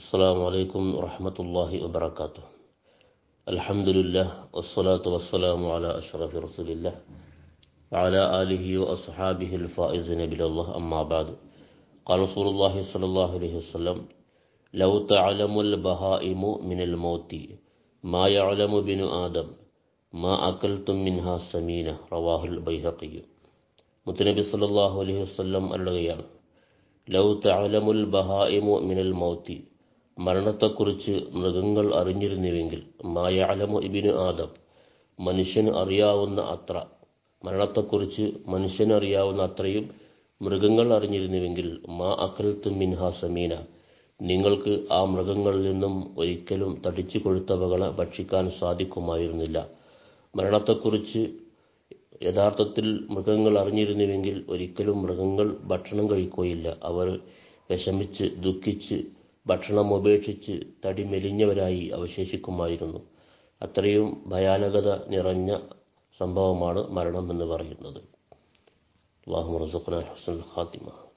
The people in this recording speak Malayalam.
السلام عليكم ورحمة الله وبركاته الحمد لله والصلاة والسلام على أشرف رسول الله وعلى آله وأصحابه الفائزين بلا الله أما بعد قال رسول الله صلى الله عليه وسلم لو تعلم البهائم من الموت ما يعلم بن آدم ما أكلتم منها سمينة رواه البيهقي മുത്തനബി സല്ലല്ലാഹു അലൈഹി വസല്ലം അരുളുകയാണ് ലൗ തഅലമുൽ ബഹായിമു മിനൽ മൗത്തി മരണത്തെക്കുറിച്ച് മൃഗങ്ങൾ അറിഞ്ഞിരുന്നുവെങ്കിൽ മായഅലമു ഇബിനു ആദം മനുഷ്യന് അറിയാവുന്ന അത്ര മരണത്തെക്കുറിച്ച് മനുഷ്യന് അറിയാവുന്ന അത്രയും മൃഗങ്ങൾ അറിഞ്ഞിരുന്നുവെങ്കിൽ മാ അക്കൽത്തും മിൻഹ സമീന നിങ്ങൾക്ക് ആ മൃഗങ്ങളിൽ നിന്നും ഒരിക്കലും തടിച്ചു കൊഴുത്തവകളെ ഭക്ഷിക്കാൻ സാധിക്കുമായിരുന്നില്ല മരണത്തെക്കുറിച്ച് യഥാർത്ഥത്തിൽ മൃഗങ്ങൾ അറിഞ്ഞിരുന്നുവെങ്കിൽ ഒരിക്കലും മൃഗങ്ങൾ ഭക്ഷണം കഴിക്കുകയില്ല അവർ വിഷമിച്ച് ദുഃഖിച്ച് ഭക്ഷണം ഉപേക്ഷിച്ച് തടി മെലിഞ്ഞവരായി അവശേഷിക്കുമായിരുന്നു അത്രയും ഭയാനകത നിറഞ്ഞ സംഭവമാണ് മരണം എന്ന് പറയുന്നത് അള്ളാഹു റസുഖന ഹുസൻ ഖാത്തിമ